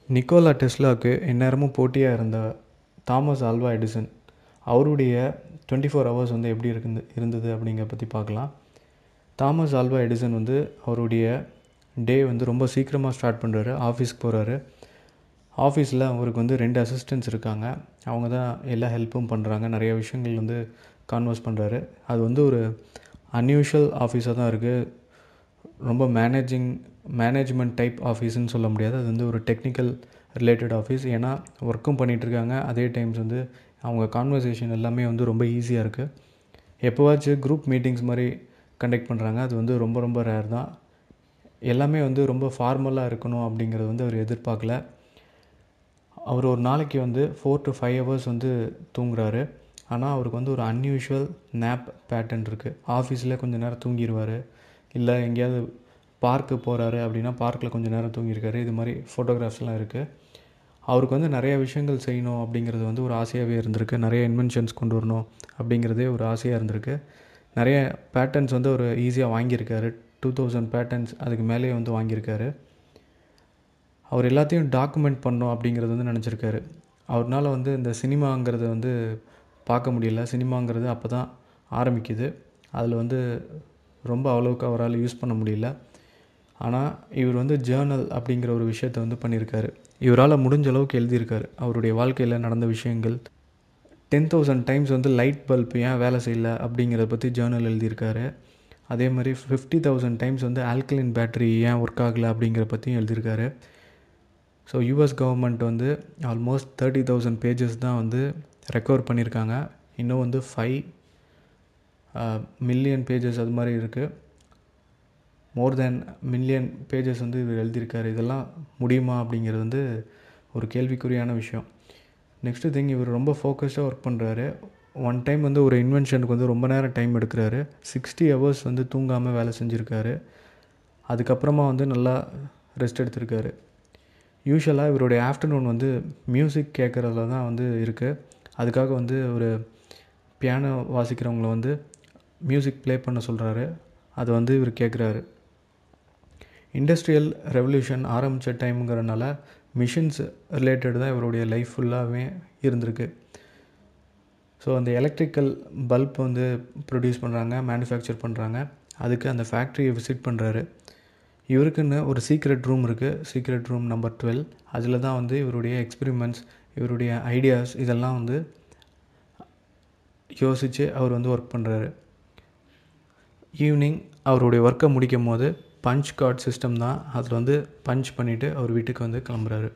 Nicolas டெஸ்லாவுக்கு எந்நேரமும் போட்டியாக இருந்த தாமஸ் ஆல்வா எடிசன் அவருடைய டுவெண்ட்டி ஃபோர் ஹவர்ஸ் வந்து எப்படி இருக்குது இருந்தது அப்படிங்கிறத பற்றி பார்க்கலாம் தாமஸ் ஆல்வா எடிசன் வந்து அவருடைய டே வந்து ரொம்ப சீக்கிரமாக ஸ்டார்ட் பண்ணுறாரு ஆஃபீஸ்க்கு போகிறாரு ஆஃபீஸில் அவருக்கு வந்து ரெண்டு அசிஸ்டன்ட்ஸ் இருக்காங்க அவங்க தான் எல்லா ஹெல்ப்பும் பண்ணுறாங்க நிறைய விஷயங்கள் வந்து கான்வர்ஸ் பண்ணுறாரு அது வந்து ஒரு அன்யூஷுவல் ஆஃபீஸாக தான் இருக்குது ரொம்ப மேனேஜிங் மேனேஜ்மெண்ட் டைப் ஆஃபீஸ்னு சொல்ல முடியாது அது வந்து ஒரு டெக்னிக்கல் ரிலேட்டட் ஆஃபீஸ் ஏன்னா ஒர்க்கும் பண்ணிகிட்ருக்காங்க அதே டைம்ஸ் வந்து அவங்க கான்வர்சேஷன் எல்லாமே வந்து ரொம்ப ஈஸியாக இருக்குது எப்போவாச்சும் குரூப் மீட்டிங்ஸ் மாதிரி கண்டக்ட் பண்ணுறாங்க அது வந்து ரொம்ப ரொம்ப ரேர் தான் எல்லாமே வந்து ரொம்ப ஃபார்மலாக இருக்கணும் அப்படிங்கிறது வந்து அவர் எதிர்பார்க்கல அவர் ஒரு நாளைக்கு வந்து ஃபோர் டு ஃபைவ் ஹவர்ஸ் வந்து தூங்குறாரு ஆனால் அவருக்கு வந்து ஒரு அன்யூஷுவல் நேப் பேட்டர்ன் இருக்குது ஆஃபீஸில் கொஞ்சம் நேரம் தூங்கிடுவார் இல்லை எங்கேயாவது பார்க்கு போகிறாரு அப்படின்னா பார்க்கில் கொஞ்சம் நேரம் தூங்கியிருக்காரு இது மாதிரி ஃபோட்டோகிராஃப்ஸ்லாம் இருக்குது அவருக்கு வந்து நிறைய விஷயங்கள் செய்யணும் அப்படிங்கிறது வந்து ஒரு ஆசையாகவே இருந்திருக்கு நிறைய இன்வென்ஷன்ஸ் கொண்டு வரணும் அப்படிங்கிறதே ஒரு ஆசையாக இருந்திருக்கு நிறைய பேட்டர்ன்ஸ் வந்து ஒரு ஈஸியாக வாங்கியிருக்காரு டூ தௌசண்ட் பேட்டர்ன்ஸ் அதுக்கு மேலேயே வந்து வாங்கியிருக்காரு அவர் எல்லாத்தையும் டாக்குமெண்ட் பண்ணோம் அப்படிங்கிறது வந்து நினச்சிருக்காரு அவர்னால் வந்து இந்த சினிமாங்கிறத வந்து பார்க்க முடியல சினிமாங்கிறது அப்போ தான் ஆரம்பிக்குது அதில் வந்து ரொம்ப அவ்வளோக்கு அவரால் யூஸ் பண்ண முடியல ஆனால் இவர் வந்து ஜேர்னல் அப்படிங்கிற ஒரு விஷயத்த வந்து பண்ணியிருக்காரு இவரால் முடிஞ்ச அளவுக்கு எழுதியிருக்காரு அவருடைய வாழ்க்கையில் நடந்த விஷயங்கள் டென் தௌசண்ட் டைம்ஸ் வந்து லைட் பல்ப் ஏன் வேலை செய்யல அப்படிங்கிறத பற்றி ஜேர்னல் எழுதியிருக்காரு அதே மாதிரி ஃபிஃப்டி தௌசண்ட் டைம்ஸ் வந்து ஆல்கலின் பேட்டரி ஏன் ஒர்க் ஆகலை அப்படிங்கிற பற்றியும் எழுதியிருக்காரு ஸோ யூஎஸ் கவர்மெண்ட் வந்து ஆல்மோஸ்ட் தேர்ட்டி தௌசண்ட் பேஜஸ் தான் வந்து ரெக்கவர் பண்ணியிருக்காங்க இன்னும் வந்து ஃபைவ் மில்லியன் பேஜஸ் அது மாதிரி இருக்குது மோர் தேன் மில்லியன் பேஜஸ் வந்து இவர் எழுதியிருக்காரு இதெல்லாம் முடியுமா அப்படிங்கிறது வந்து ஒரு கேள்விக்குறியான விஷயம் நெக்ஸ்ட்டு திங் இவர் ரொம்ப ஃபோக்கஸ்டாக ஒர்க் பண்ணுறாரு ஒன் டைம் வந்து ஒரு இன்வென்ஷனுக்கு வந்து ரொம்ப நேரம் டைம் எடுக்கிறாரு சிக்ஸ்டி ஹவர்ஸ் வந்து தூங்காமல் வேலை செஞ்சுருக்காரு அதுக்கப்புறமா வந்து நல்லா ரெஸ்ட் எடுத்திருக்காரு யூஸ்வலாக இவருடைய ஆஃப்டர்நூன் வந்து மியூசிக் கேட்குறதுல தான் வந்து இருக்குது அதுக்காக வந்து ஒரு பியானோ வாசிக்கிறவங்கள வந்து மியூசிக் ப்ளே பண்ண சொல்கிறாரு அதை வந்து இவர் கேட்குறாரு இண்டஸ்ட்ரியல் ரெவல்யூஷன் ஆரம்பித்த டைமுங்கிறனால மிஷின்ஸ் ரிலேட்டட் தான் இவருடைய லைஃப் ஃபுல்லாகவே இருந்திருக்கு ஸோ அந்த எலக்ட்ரிக்கல் பல்ப் வந்து ப்ரொடியூஸ் பண்ணுறாங்க மேனுஃபேக்சர் பண்ணுறாங்க அதுக்கு அந்த ஃபேக்ட்ரியை விசிட் பண்ணுறாரு இவருக்குன்னு ஒரு சீக்ரெட் ரூம் இருக்குது சீக்ரெட் ரூம் நம்பர் டுவெல் அதில் தான் வந்து இவருடைய எக்ஸ்பிரிமெண்ட்ஸ் இவருடைய ஐடியாஸ் இதெல்லாம் வந்து யோசித்து அவர் வந்து ஒர்க் பண்ணுறாரு ஈவினிங் அவருடைய ஒர்க்கை முடிக்கும் போது பஞ்ச் கார்ட் சிஸ்டம் தான் அதில் வந்து பஞ்ச் பண்ணிவிட்டு அவர் வீட்டுக்கு வந்து கிளம்புறாரு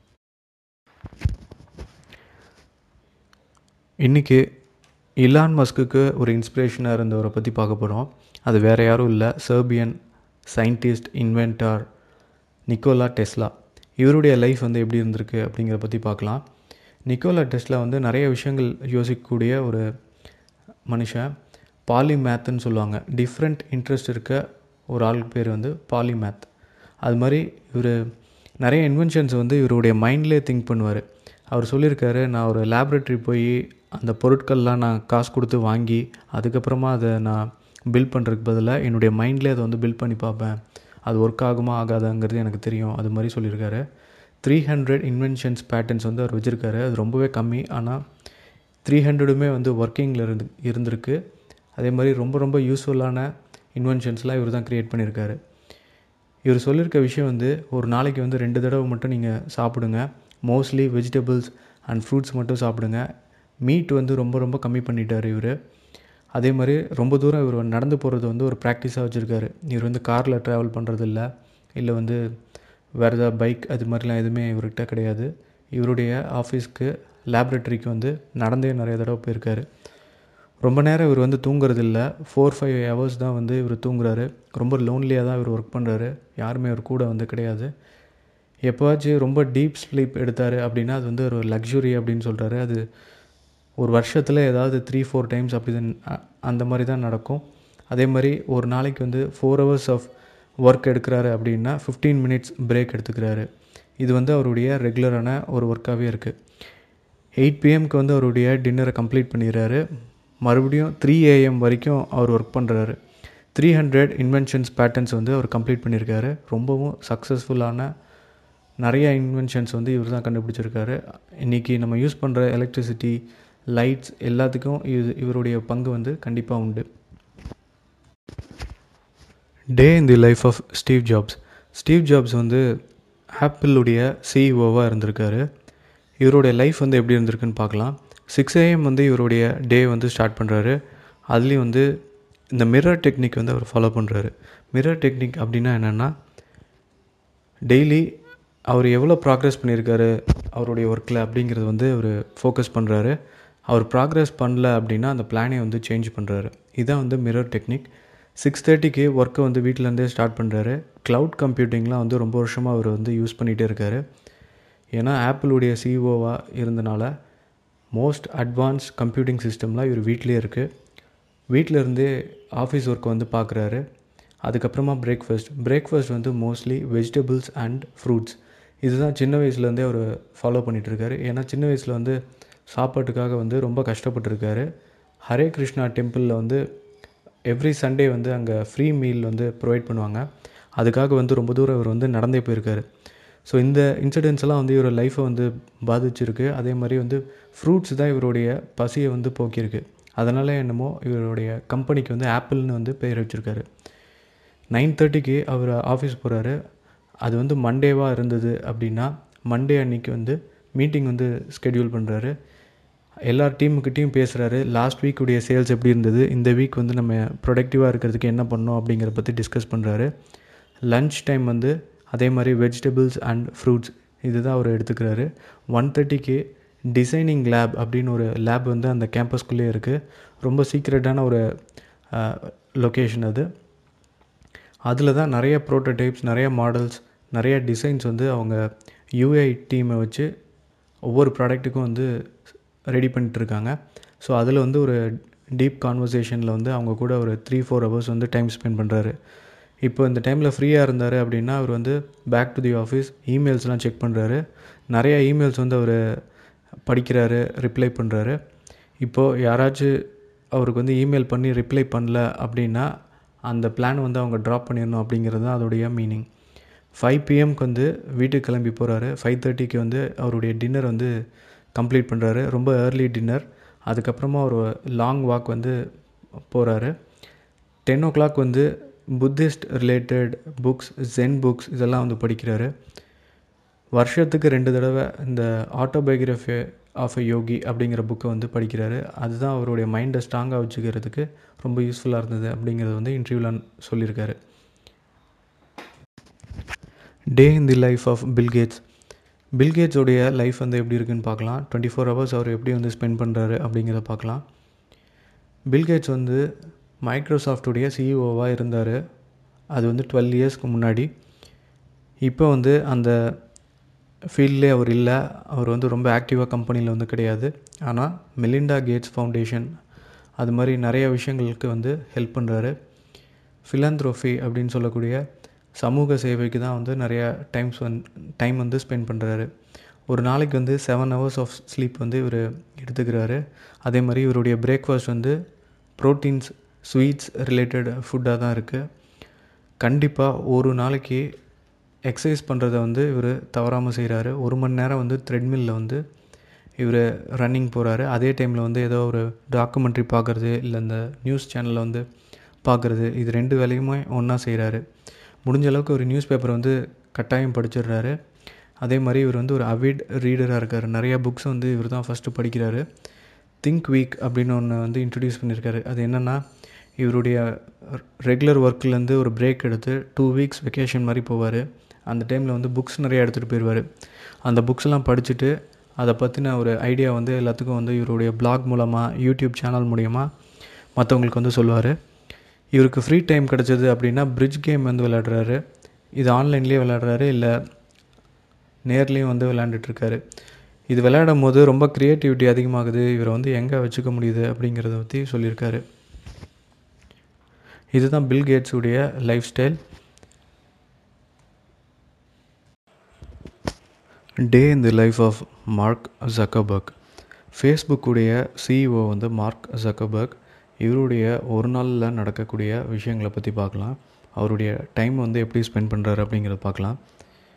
இன்றைக்கி இலான் மஸ்குக்கு ஒரு இன்ஸ்பிரேஷனாக இருந்தவரை பற்றி பார்க்க போகிறோம் அது வேறு யாரும் இல்லை Serbian scientist inventor Nikola Tesla இவருடைய லைஃப் வந்து எப்படி இருந்திருக்கு அப்படிங்கிறத பற்றி பார்க்கலாம் நிக்கோலா டெஸ்லா வந்து நிறைய விஷயங்கள் யோசிக்கக்கூடிய ஒரு மனுஷன் பாலிமேத்துன்னு சொல்லுவாங்க டிஃப்ரெண்ட் இன்ட்ரெஸ்ட் இருக்க ஒரு ஆள் பேர் வந்து பாலிமேத் அது மாதிரி இவர் நிறைய இன்வென்ஷன்ஸ் வந்து இவருடைய மைண்ட்லேயே திங்க் பண்ணுவார் அவர் சொல்லியிருக்காரு நான் ஒரு லேப்ரேட்டரி போய் அந்த பொருட்கள்லாம் நான் காசு கொடுத்து வாங்கி அதுக்கப்புறமா அதை நான் பில் பண்ணுறதுக்கு பதிலாக என்னுடைய மைண்ட்லேயே அதை வந்து பில் பண்ணி பார்ப்பேன் அது ஒர்க் ஆகுமா ஆகாதாங்கிறது எனக்கு தெரியும் அது மாதிரி சொல்லியிருக்காரு த்ரீ ஹண்ட்ரட் இன்வென்ஷன்ஸ் பேட்டர்ன்ஸ் வந்து அவர் வச்சுருக்காரு அது ரொம்பவே கம்மி ஆனால் த்ரீ ஹண்ட்ரடுமே வந்து ஒர்க்கிங்கில் இருந்து இருந்திருக்கு அதே மாதிரி ரொம்ப ரொம்ப யூஸ்ஃபுல்லான இன்வென்ஷன்ஸ்லாம் இவர் தான் க்ரியேட் பண்ணியிருக்காரு இவர் சொல்லியிருக்க விஷயம் வந்து ஒரு நாளைக்கு வந்து ரெண்டு தடவை மட்டும் நீங்கள் சாப்பிடுங்க மோஸ்ட்லி வெஜிடபிள்ஸ் அண்ட் ஃப்ரூட்ஸ் மட்டும் சாப்பிடுங்க மீட் வந்து ரொம்ப ரொம்ப கம்மி பண்ணிட்டார் இவர் அதே மாதிரி ரொம்ப தூரம் இவர் நடந்து போகிறது வந்து ஒரு ப்ராக்டிஸாக வச்சுருக்காரு இவர் வந்து காரில் ட்ராவல் பண்ணுறது இல்லை இல்லை வந்து வேறு ஏதாவது பைக் அது மாதிரிலாம் எதுவுமே இவர்கிட்ட கிடையாது இவருடைய ஆஃபீஸ்க்கு லேப்ரேட்டரிக்கு வந்து நடந்தே நிறைய தடவை போயிருக்காரு ரொம்ப நேரம் இவர் வந்து தூங்குறது இல்லை ஃபோர் ஃபைவ் ஹவர்ஸ் தான் வந்து இவர் தூங்குறாரு ரொம்ப லோன்லியாக தான் இவர் ஒர்க் பண்ணுறாரு யாருமே அவர் கூட வந்து கிடையாது எப்போவாச்சும் ரொம்ப டீப் ஸ்லீப் எடுத்தார் அப்படின்னா அது வந்து ஒரு லக்ஸுரி அப்படின்னு சொல்கிறாரு அது ஒரு வருஷத்தில் ஏதாவது த்ரீ ஃபோர் டைம்ஸ் அப்படி தான் அந்த மாதிரி தான் நடக்கும் அதே மாதிரி ஒரு நாளைக்கு வந்து ஃபோர் ஹவர்ஸ் ஆஃப் ஒர்க் எடுக்கிறாரு அப்படின்னா ஃபிஃப்டீன் மினிட்ஸ் பிரேக் எடுத்துக்கிறாரு இது வந்து அவருடைய ரெகுலரான ஒரு ஒர்க்காகவே இருக்குது எயிட் பிஎம்க்கு வந்து அவருடைய டின்னரை கம்ப்ளீட் பண்ணிடுறாரு மறுபடியும் த்ரீ ஏஎம் வரைக்கும் அவர் ஒர்க் பண்ணுறாரு த்ரீ ஹண்ட்ரட் இன்வென்ஷன்ஸ் பேட்டர்ன்ஸ் வந்து அவர் கம்ப்ளீட் பண்ணியிருக்காரு ரொம்பவும் சக்ஸஸ்ஃபுல்லான நிறைய இன்வென்ஷன்ஸ் வந்து இவர் தான் கண்டுபிடிச்சிருக்காரு இன்றைக்கி நம்ம யூஸ் பண்ணுற எலக்ட்ரிசிட்டி லைட்ஸ் எல்லாத்துக்கும் இது இவருடைய பங்கு வந்து கண்டிப்பாக உண்டு day in the life of Steve Jobs Steve Jobs வந்து ஆப்பிளுடைய சிஇஓவாக இருந்திருக்காரு இவருடைய லைஃப் வந்து எப்படி இருந்திருக்குன்னு பார்க்கலாம் சிக்ஸ் ஏஎம் வந்து இவருடைய டே வந்து ஸ்டார்ட் பண்ணுறாரு அதுலேயும் வந்து இந்த மிரர் டெக்னிக் வந்து அவர் ஃபாலோ பண்ணுறாரு மிரர் டெக்னிக் அப்படின்னா என்னென்னா டெய்லி அவர் எவ்வளோ ப்ராக்ரஸ் பண்ணியிருக்காரு அவருடைய ஒர்க்கில் அப்படிங்கிறது வந்து அவர் ஃபோக்கஸ் பண்ணுறாரு அவர் ப்ராக்ரஸ் பண்ணல அப்படின்னா அந்த பிளானை வந்து சேஞ்ச் பண்ணுறாரு இதுதான் வந்து மிரர் டெக்னிக் சிக்ஸ் தேர்ட்டிக்கு ஒர்க்கை வந்து வீட்டிலேருந்தே ஸ்டார்ட் பண்ணுறாரு க்ளவுட் கம்ப்யூட்டிங்லாம் வந்து ரொம்ப வருஷமாக அவர் வந்து யூஸ் பண்ணிகிட்டே இருக்கார் ஏன்னா ஆப்பிளுடைய சிஇஓவாக இருந்தனால மோஸ்ட் அட்வான்ஸ் கம்ப்யூட்டிங் சிஸ்டம்லாம் இவர் வீட்டிலே இருக்குது வீட்டில் இருந்தே ஆஃபீஸ் ஒர்க் வந்து பார்க்குறாரு அதுக்கப்புறமா பிரேக்ஃபாஸ்ட் பிரேக்ஃபாஸ்ட் வந்து மோஸ்ட்லி வெஜிடபிள்ஸ் அண்ட் ஃப்ரூட்ஸ் இதுதான் சின்ன வயசுலேருந்தே அவர் ஃபாலோ பண்ணிகிட்ருக்காரு ஏன்னா சின்ன வயசில் வந்து சாப்பாட்டுக்காக வந்து ரொம்ப கஷ்டப்பட்டுருக்காரு ஹரே கிருஷ்ணா டெம்பிளில் வந்து எவ்ரி சண்டே வந்து அங்கே ஃப்ரீ மீல் வந்து ப்ரொவைட் பண்ணுவாங்க அதுக்காக வந்து ரொம்ப தூரம் இவர் வந்து நடந்தே போயிருக்காரு ஸோ இந்த இன்சிடென்ட்ஸ் எல்லாம் வந்து இவரோட லைஃப்பை வந்து பாதிச்சிருக்கு அதே மாதிரி வந்து ஃப்ரூட்ஸ் தான் இவருடைய பசியை வந்து போக்கியிருக்கு அதனால் என்னமோ இவருடைய கம்பெனிக்கு வந்து ஆப்பிள்னு வந்து பேர் வச்சுருக்காரு நைன் தேர்ட்டிக்கு அவர் ஆஃபீஸ் போகிறாரு அது வந்து மண்டேவாக இருந்தது அப்படின்னா மண்டே அன்னைக்கு வந்து மீட்டிங் வந்து ஸ்கெடியூல் பண்ணுறாரு எல்லா டீமுக்கிட்டையும் பேசுகிறாரு லாஸ்ட் வீக்குடைய சேல்ஸ் எப்படி இருந்தது இந்த வீக் வந்து நம்ம ப்ரொடக்டிவாக இருக்கிறதுக்கு என்ன பண்ணோம் அப்படிங்கிறத பற்றி டிஸ்கஸ் பண்ணுறாரு லன்ச் டைம் வந்து அதே மாதிரி வெஜிடபிள்ஸ் அண்ட் ஃப்ரூட்ஸ் இதுதான் அவர் எடுத்துக்கிறாரு ஒன் தேர்ட்டிக்கு டிசைனிங் லேப் அப்படின்னு ஒரு லேப் வந்து அந்த கேம்பஸ்குள்ளேயே இருக்குது ரொம்ப சீக்ரெட்டான ஒரு லொக்கேஷன் அது அதில் தான் நிறைய ப்ரோட்டோடைப்ஸ் நிறைய மாடல்ஸ் நிறைய டிசைன்ஸ் வந்து அவங்க யூஐ டீமை வச்சு ஒவ்வொரு ப்ராடக்ட்டுக்கும் வந்து ரெடி பண்ணிட்டுருக்காங்க ஸோ அதில் வந்து ஒரு டீப் கான்வர்சேஷனில் வந்து அவங்க கூட ஒரு த்ரீ ஃபோர் ஹவர்ஸ் வந்து டைம் ஸ்பெண்ட் பண்ணுறாரு இப்போ இந்த டைமில் ஃப்ரீயாக இருந்தார் அப்படின்னா அவர் வந்து பேக் டு தி ஆஃபீஸ் இமெயில்ஸ்லாம் செக் பண்ணுறாரு நிறையா இமெயில்ஸ் வந்து அவர் படிக்கிறாரு ரிப்ளை பண்ணுறாரு இப்போது யாராச்சும் அவருக்கு வந்து இமெயில் பண்ணி ரிப்ளை பண்ணல அப்படின்னா அந்த பிளான் வந்து அவங்க ட்ராப் பண்ணிடணும் அப்படிங்கிறது தான் அதோடைய மீனிங் ஃபைவ் பிஎம்க்கு வந்து வீட்டுக்கு கிளம்பி போகிறாரு ஃபைவ் தேர்ட்டிக்கு வந்து அவருடைய டின்னர் வந்து கம்ப்ளீட் பண்ணுறாரு ரொம்ப ஏர்லி டின்னர் அதுக்கப்புறமா ஒரு லாங் வாக் வந்து போகிறாரு டென் ஓ கிளாக் வந்து Buddhist related books Zen books இதெல்லாம் வந்து படிக்கிறாரு வருஷத்துக்கு ரெண்டு தடவை இந்த ஆட்டோபயோகிராஃபி ஆஃப் அ யோகி அப்படிங்கிற புக்கை வந்து படிக்கிறாரு அதுதான் அவருடைய மைண்டை ஸ்ட்ராங்காக வச்சுக்கிறதுக்கு ரொம்ப யூஸ்ஃபுல்லாக இருந்தது அப்படிங்கிறது வந்து இன்டர்வியூவில் சொல்லியிருக்காரு day in the life of Bill Gates பில்கேட்ஸோடைய லைஃப் வந்து எப்படி இருக்குன்னு பார்க்கலாம் டுவெண்ட்டி ஃபோர் ஹவர்ஸ் அவர் எப்படி வந்து ஸ்பெண்ட் பண்ணுறாரு அப்படிங்கிறத பார்க்கலாம் பில்கேட்ஸ் வந்து மைக்ரோசாஃப்டுடைய சிஇஓவாக இருந்தார் அது வந்து டுவெல் இயர்ஸ்க்கு முன்னாடி இப்போ வந்து அந்த ஃபீல்ட்லே அவர் இல்லை அவர் வந்து ரொம்ப ஆக்டிவாக கம்பெனியில் வந்து கிடையாது ஆனால் மெலிண்டா கேட்ஸ் ஃபவுண்டேஷன் அது மாதிரி நிறைய விஷயங்களுக்கு வந்து ஹெல்ப் பண்ணுறாரு ஃபிலாந்த்ரோஃபி அப்படின்னு சொல்லக்கூடிய சமூக சேவைக்கு தான் வந்து நிறையா டைம்ஸ் வந் டைம் வந்து ஸ்பெண்ட் பண்ணுறாரு ஒரு நாளைக்கு வந்து செவன் ஹவர்ஸ் ஆஃப் ஸ்லீப் வந்து இவர் எடுத்துக்கிறாரு அதே மாதிரி இவருடைய பிரேக்ஃபாஸ்ட் வந்து ப்ரோட்டீன்ஸ் ஸ்வீட்ஸ் ரிலேட்டட் ஃபுட்டாக தான் இருக்குது கண்டிப்பாக ஒரு நாளைக்கு எக்ஸசைஸ் பண்ணுறத வந்து இவர் தவறாமல் செய்கிறாரு ஒரு மணி நேரம் வந்து த்ரெட்மில்லில் வந்து இவர் ரன்னிங் போகிறாரு அதே டைமில் வந்து ஏதோ ஒரு டாக்குமெண்ட்ரி பார்க்குறது இல்லை இந்த நியூஸ் சேனலில் வந்து பார்க்குறது இது ரெண்டு வேலையுமே ஒன்றா செய்கிறாரு முடிஞ்ச அளவுக்கு ஒரு நியூஸ் பேப்பரை வந்து கட்டாயம் படிச்சிடுறாரு அதே மாதிரி இவர் வந்து ஒரு அவிட் ரீடராக இருக்கார் நிறையா புக்ஸ் வந்து இவர் தான் ஃபஸ்ட்டு படிக்கிறாரு திங்க் வீக் அப்படின்னு ஒன்று வந்து இன்ட்ரடியூஸ் பண்ணியிருக்காரு அது என்னென்னா இவருடைய ரெகுலர் ஒர்க்லேருந்து ஒரு பிரேக் எடுத்து டூ வீக்ஸ் வெக்கேஷன் மாதிரி போவார் அந்த டைமில் வந்து புக்ஸ் நிறையா எடுத்துகிட்டு போயிடுவார் அந்த புக்ஸ்லாம் படிச்சுட்டு அதை பற்றின ஒரு ஐடியா வந்து எல்லாத்துக்கும் வந்து இவருடைய பிளாக் மூலமாக யூடியூப் சேனல் மூலிமா மற்றவங்களுக்கு வந்து சொல்லுவார் இவருக்கு ஃப்ரீ டைம் கிடச்சது அப்படின்னா பிரிட்ஜ் கேம் வந்து விளையாடுறாரு இது ஆன்லைன்லேயே விளையாடுறாரு இல்லை நேர்லேயும் வந்து விளையாண்டுட்ருக்காரு இது விளையாடும் போது ரொம்ப க்ரியேட்டிவிட்டி அதிகமாகுது இவரை வந்து எங்கே வச்சுக்க முடியுது அப்படிங்கிறத பற்றி சொல்லியிருக்காரு இதுதான் பில் கேட்ஸுடைய life style day in the life of Mark Zuckerberg ஃபேஸ்புக்குடைய சிஇஓ வந்து மார்க் ஜக்கபர்க் இவருடைய ஒரு நாளில் நடக்கக்கூடிய விஷயங்களை பற்றி பார்க்கலாம் அவருடைய டைம் வந்து எப்படி ஸ்பெண்ட் பண்ணுறாரு அப்படிங்கிறத பார்க்கலாம்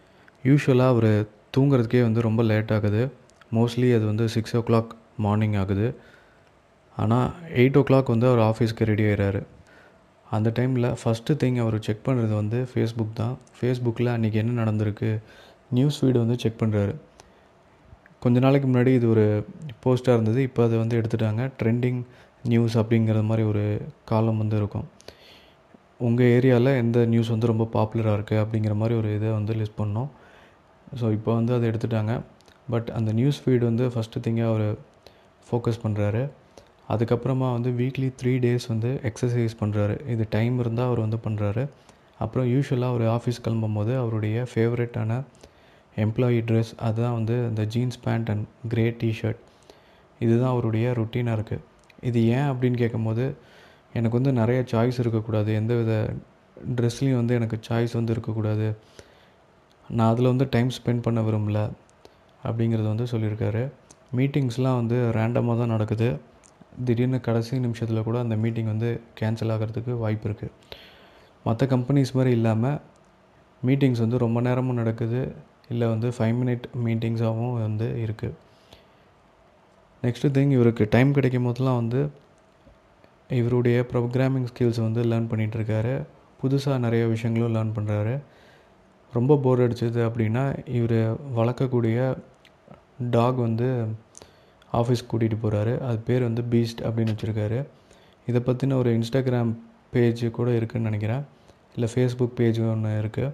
யூஸ்வலாக அவர் தூங்குறதுக்கே வந்து ரொம்ப லேட் ஆகுது மோஸ்ட்லி அது வந்து சிக்ஸ் ஓ கிளாக் மார்னிங் ஆகுது ஆனால் எயிட் ஓ கிளாக் வந்து அவர் ஆஃபீஸ்க்கு ரெடி ஆகிறாரு அந்த டைமில் ஃபஸ்ட்டு திங் அவர் செக் பண்ணுறது வந்து ஃபேஸ்புக் தான் ஃபேஸ்புக்கில் அன்றைக்கி என்ன நடந்திருக்கு நியூஸ் ஃபீடு வந்து செக் பண்ணுறாரு கொஞ்ச நாளைக்கு முன்னாடி இது ஒரு போஸ்ட்டாக இருந்தது இப்போ அதை வந்து எடுத்துட்டாங்க ட்ரெண்டிங் நியூஸ் அப்படிங்கிற மாதிரி ஒரு காலம் வந்து இருக்கும் உங்கள் ஏரியாவில் எந்த நியூஸ் வந்து ரொம்ப பாப்புலராக இருக்குது அப்படிங்கிற மாதிரி ஒரு இதை வந்து லிஸ்ட் பண்ணோம் ஸோ இப்போ வந்து அதை எடுத்துட்டாங்க பட் அந்த நியூஸ் ஃபீடு வந்து ஃபஸ்ட்டு திங்காக அவர் ஃபோக்கஸ் பண்ணுறாரு அதுக்கப்புறமா வந்து வீக்லி த்ரீ டேஸ் வந்து எக்ஸசைஸ் பண்ணுறாரு இது டைம் இருந்தால் அவர் வந்து பண்ணுறாரு அப்புறம் யூஸ்வலாக அவர் ஆஃபீஸ் கிளம்பும் போது அவருடைய ஃபேவரட்டான எம்ப்ளாயி ட்ரெஸ் அதுதான் வந்து இந்த jeans pant and grey T-shirt இதுதான் அவருடைய ருட்டீனாக இருக்குது இது ஏன் அப்படின்னு கேட்கும்போது எனக்கு வந்து நிறைய சாய்ஸ் இருக்கக்கூடாது எந்த வித ட்ரெஸ்லேயும் வந்து எனக்கு சாய்ஸ் வந்து இருக்கக்கூடாது நான் அதில் வந்து டைம் ஸ்பெண்ட் பண்ண விரும்பல அப்படிங்கிறது வந்து சொல்லியிருக்காரு மீட்டிங்ஸ்லாம் வந்து ரேண்டமாக தான் நடக்குது திடீர்னு கடைசி நிமிஷத்தில் கூட அந்த மீட்டிங் வந்து கேன்சல் ஆகிறதுக்கு வாய்ப்பு இருக்குது மற்ற கம்பெனிஸ் மாதிரி இல்லாமல் மீட்டிங்ஸ் வந்து ரொம்ப நேரமும் நடக்குது இல்லை வந்து ஃபைவ் மினிட் மீட்டிங்ஸாகவும் வந்து இருக்குது நெக்ஸ்ட்டு திங் இவருக்கு டைம் கிடைக்கும் போதெல்லாம் வந்து இவருடைய ப்ரோக்ராமிங் ஸ்கில்ஸ் வந்து லேர்ன் பண்ணிகிட்ருக்காரு புதுசாக நிறைய விஷயங்களும் லேர்ன் பண்ணுறாரு ரொம்ப போர் அடிச்சது அப்படின்னா இவர் வளர்க்கக்கூடிய டாக் வந்து ஆஃபீஸ் கூட்டிகிட்டு போகிறாரு அது பேர் வந்து பீஸ்ட் அப்படின்னு வச்சுருக்காரு இதை பற்றின ஒரு இன்ஸ்டாகிராம் பேஜ் கூட இருக்குதுன்னு நினைக்கிறேன் இல்லை ஃபேஸ்புக் பேஜ் ஒன்று இருக்குது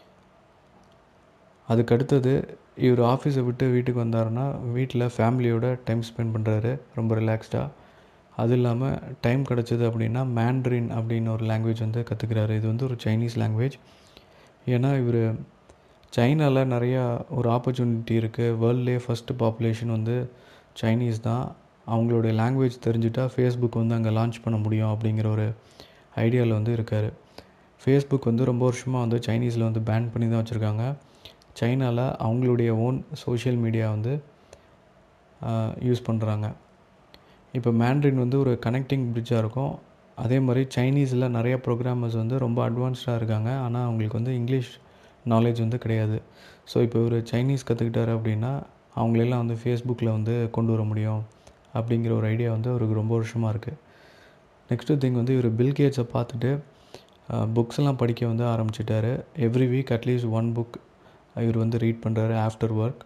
அதுக்கு அடுத்தது இவர் ஆஃபீஸை விட்டு வீட்டுக்கு வந்தாருன்னா வீட்டில் ஃபேமிலியோட டைம் ஸ்பெண்ட் பண்ணுறாரு ரொம்ப ரிலாக்ஸ்டாக அது இல்லாமல் டைம் கிடச்சிது அப்படின்னா மேண்ட்ரின் அப்படின்னு ஒரு லாங்குவேஜ் வந்து கற்றுக்கிறாரு இது வந்து ஒரு சைனீஸ் லாங்குவேஜ் ஏன்னா இவர் சைனாவில் நிறையா ஒரு ஆப்பர்ச்சுனிட்டி இருக்குது வேர்ல்ட்லேயே ஃபஸ்ட்டு பாப்புலேஷன் வந்து சைனீஸ் தான் அவங்களுடைய லாங்குவேஜ் தெரிஞ்சுட்டா ஃபேஸ்புக் வந்து அங்கே லான்ச் பண்ண முடியும் அப்படிங்கிற ஒரு ஐடியாவில் வந்து இருக்கார் ஃபேஸ்புக் வந்து ரொம்ப வருஷமாக வந்து சைனீஸில் வந்து பேன் பண்ணி தான் வச்சுருக்காங்க சைனாவில் அவங்களுடைய ஓன் சோஷியல் மீடியா வந்து யூஸ் பண்ணுறாங்க இப்போ மேண்ட்ரின் வந்து ஒரு கனெக்டிங் பிரிட்ஜாக இருக்கும் அதே மாதிரி சைனீஸில் நிறைய ப்ரோக்ராமர்ஸ் வந்து ரொம்ப அட்வான்ஸ்டாக இருக்காங்க ஆனால் அவங்களுக்கு வந்து இங்கிலீஷ் நாலேஜ் வந்து கிடையாது ஸோ இப்போ ஒரு சைனீஸ் கற்றுக்கிட்டாரு அப்படின்னா அவங்களெல்லாம் வந்து ஃபேஸ்புக்கில் வந்து கொண்டு வர முடியும் அப்படிங்கிற ஒரு ஐடியா வந்து அவருக்கு ரொம்ப வருஷமாக இருக்குது நெக்ஸ்ட்டு திங் வந்து இவர் பில்கேட்ஸை பார்த்துட்டு புக்ஸ் எல்லாம் படிக்க வந்து ஆரம்பிச்சிட்டாரு every week at least one book இவர் வந்து ரீட் பண்ணுறாரு ஆஃப்டர் ஒர்க்